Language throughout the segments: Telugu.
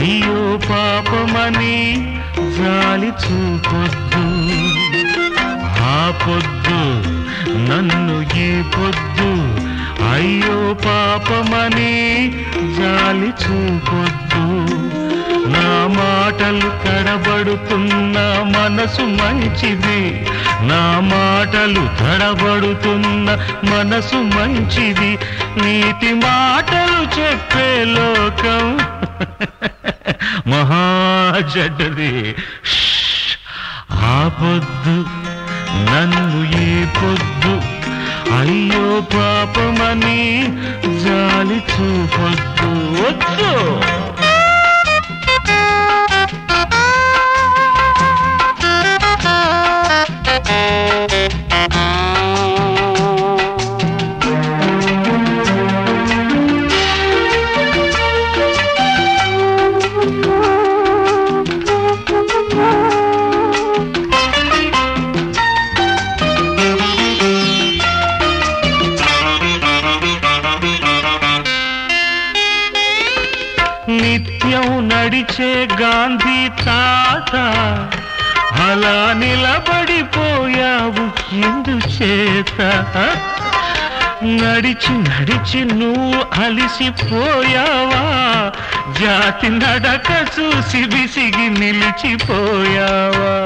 అయ్యో పాపమని జాలి చూపొద్దు ఆ పొద్దు నన్ను ఈ పొద్దు అయ్యో పాపమని జాలి చూపొద్దు నా మాటలు తడబడుతున్న మనసు మంచిది నా మాటలు తడబడుతున్న మనసు మంచిది నీతి మాటలు చెప్పే లోకం మహాజడ్డది ఆ పొద్దు నన్ను ఏ పొద్దు అయ్యో పాపమని జాలి చూపొద్దు వద్దు నిత్యం నడిచే గాంధీ తాత అలా నిలబడిపోయావు ఎందుచేత నడిచి నడిచి నువ్వు అలిసిపోయావా జాతి నడక చూసి విసిగి నిలిచిపోయావా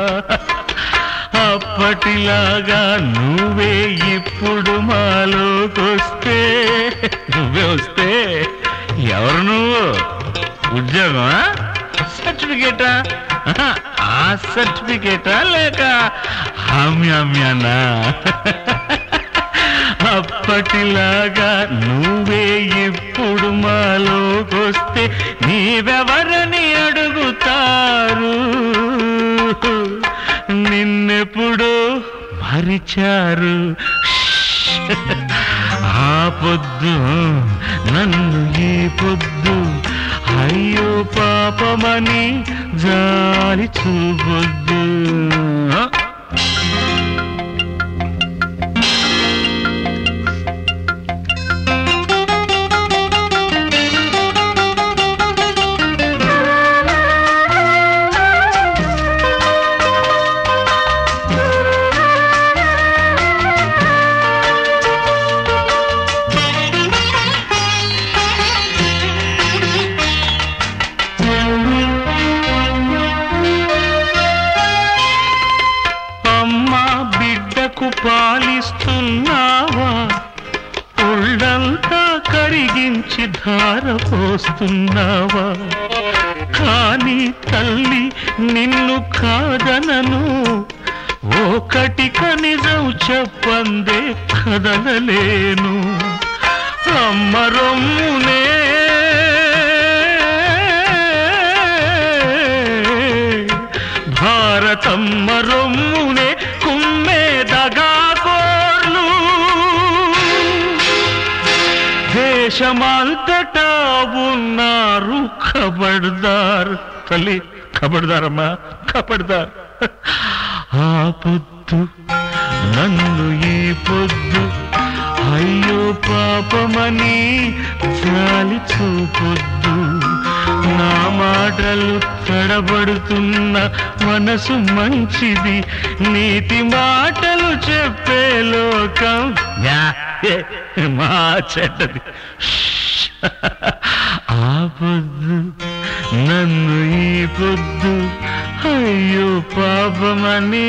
అప్పటిలాగా నువ్వే ఇప్పుడు మాలోకొస్తే నువ్వే వస్తే ఎవరు నువ్వు ఉద్యోగమా సర్టిఫికేటా ఆహా, ఆ సర్టిఫికేటా లేక హామ్యామ్యానా అప్పటిలాగా నువ్వే ఇప్పుడు మాలోకొస్తే నీవెవరని అడుగుతారు నిన్నెప్పుడు మరిచారు ఆ పొద్దు నన్ను ఈ పొద్దు అయ్యో పాపమని జాలి చూపొద్దు అమ్మా బిడ్డకు పాలిస్తున్నావా ఒళ్ళంతా కరిగించి ధార పోస్తున్నావా కానీ తల్లి నిన్ను కాదనను ఒకటిక నిజం చెప్పందే కదలలేను అమ్మ రొమ్మునే భారతమ్మ రొమ్మునే కుమ్మే దగాకోర్లు దేశమంతటా ఉన్నారు ఖబర్దార్ తల్లి ఖబర్దారమ్మా ఖబర్దార్ ఆ పొద్దు నన్ను ఈ పొద్దు అయ్యో పాపమని జాలి చూపొద్దు నా మాటలు తడబడుతున్న మనసు మంచిది నీతి మాటలు చెప్పే లోకం యా, ఏ, మా చెడ్డది ఆ పొద్దు నన్ను ఈ పొద్దు అయ్యో పాపమని